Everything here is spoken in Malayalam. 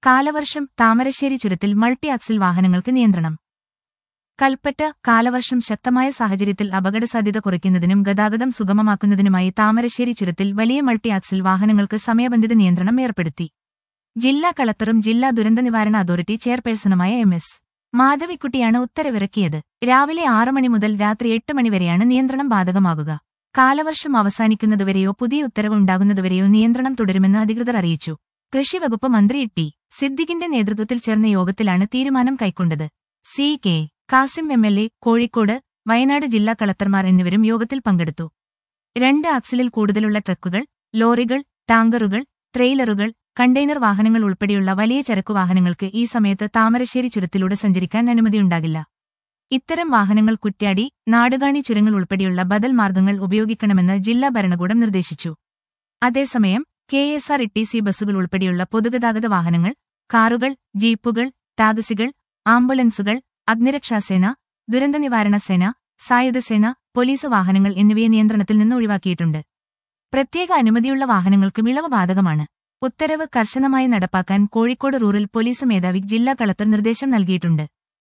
കാലവർഷം താമരശ്ശേരി ചുരത്തിൽ മൾട്ടി ആക്സിൽ വാഹനങ്ങൾക്ക് നിയന്ത്രണം കൽപ്പറ്റ കാലവർഷം ശക്തമായ സാഹചര്യത്തിൽ അപകടസാധ്യത കുറയ്ക്കുന്നതിനും ഗതാഗതം സുഗമമാക്കുന്നതിനുമായി താമരശ്ശേരി ചുരത്തിൽ വലിയ മൾട്ടി ആക്സിൽ വാഹനങ്ങൾക്ക് സമയബന്ധിത നിയന്ത്രണം ഏർപ്പെടുത്തി ജില്ലാ കളക്ടറും ജില്ലാ ദുരന്ത നിവാരണ അതോറിറ്റി ചെയർപേഴ്സണുമായ എം എസ് മാധവിക്കുട്ടിയാണ് ഉത്തരവിറക്കിയത് രാവിലെ ആറ് മണി മുതൽ രാത്രി എട്ട് മണിവരെയാണ് നിയന്ത്രണം ബാധകമാകുക കാലവർഷം അവസാനിക്കുന്നതുവരെയോ പുതിയ ഉത്തരവ് ഉണ്ടാകുന്നതുവരെയോ നിയന്ത്രണം തുടരുമെന്ന് അധികൃതർ അറിയിച്ചു കൃഷിവകുപ്പ് മന്ത്രി ടി സിദ്ദിഖിന്റെ നേതൃത്വത്തിൽ ചേർന്ന യോഗത്തിലാണ് തീരുമാനം കൈക്കൊണ്ടത് C K Kasim M L A Kozhikode Wayanad ജില്ലാ കളക്ടർമാർ എന്നിവരും യോഗത്തിൽ പങ്കെടുത്തു രണ്ട് ആക്സിലിൽ കൂടുതലുള്ള ട്രക്കുകൾ ലോറികൾ ടാങ്കറുകൾ ട്രെയിലറുകൾ കണ്ടെയ്നർ വാഹനങ്ങൾ ഉൾപ്പെടെയുള്ള വലിയ ചരക്കു വാഹനങ്ങൾക്ക് ഈ സമയത്ത് താമരശ്ശേരി ചുരത്തിലൂടെ സഞ്ചരിക്കാൻ അനുമതിയുണ്ടാകില്ല ഇത്തരം വാഹനങ്ങൾ കുറ്റ്യാടി നാടുകാണി ചുരങ്ങൾ ഉൾപ്പെടെയുള്ള ബദൽ മാർഗങ്ങൾ ഉപയോഗിക്കണമെന്ന് ജില്ലാ ഭരണകൂടം നിർദ്ദേശിച്ചു അതേസമയം K S R T C ബസ്സുകൾ ഉൾപ്പെടെയുള്ള പൊതുഗതാഗത വാഹനങ്ങൾ കാറുകൾ ജീപ്പുകൾ ടാക്സികൾ ആംബുലൻസുകൾ അഗ്നിരക്ഷാസേന ദുരന്തനിവാരണ സേന സായുധസേന പോലീസ് വാഹനങ്ങൾ എന്നിവയെ നിയന്ത്രണത്തിൽ നിന്ന് ഒഴിവാക്കിയിട്ടുണ്ട് പ്രത്യേക അനുമതിയുള്ള വാഹനങ്ങൾക്ക് ഇളവ് ബാധകമാണ് ഉത്തരവ് കർശനമായി നടപ്പാക്കാൻ കോഴിക്കോട് റൂറൽ പോലീസ് മേധാവി ജില്ലാ കളക്ടർ നിർദ്ദേശം നൽകിയിട്ടുണ്ട്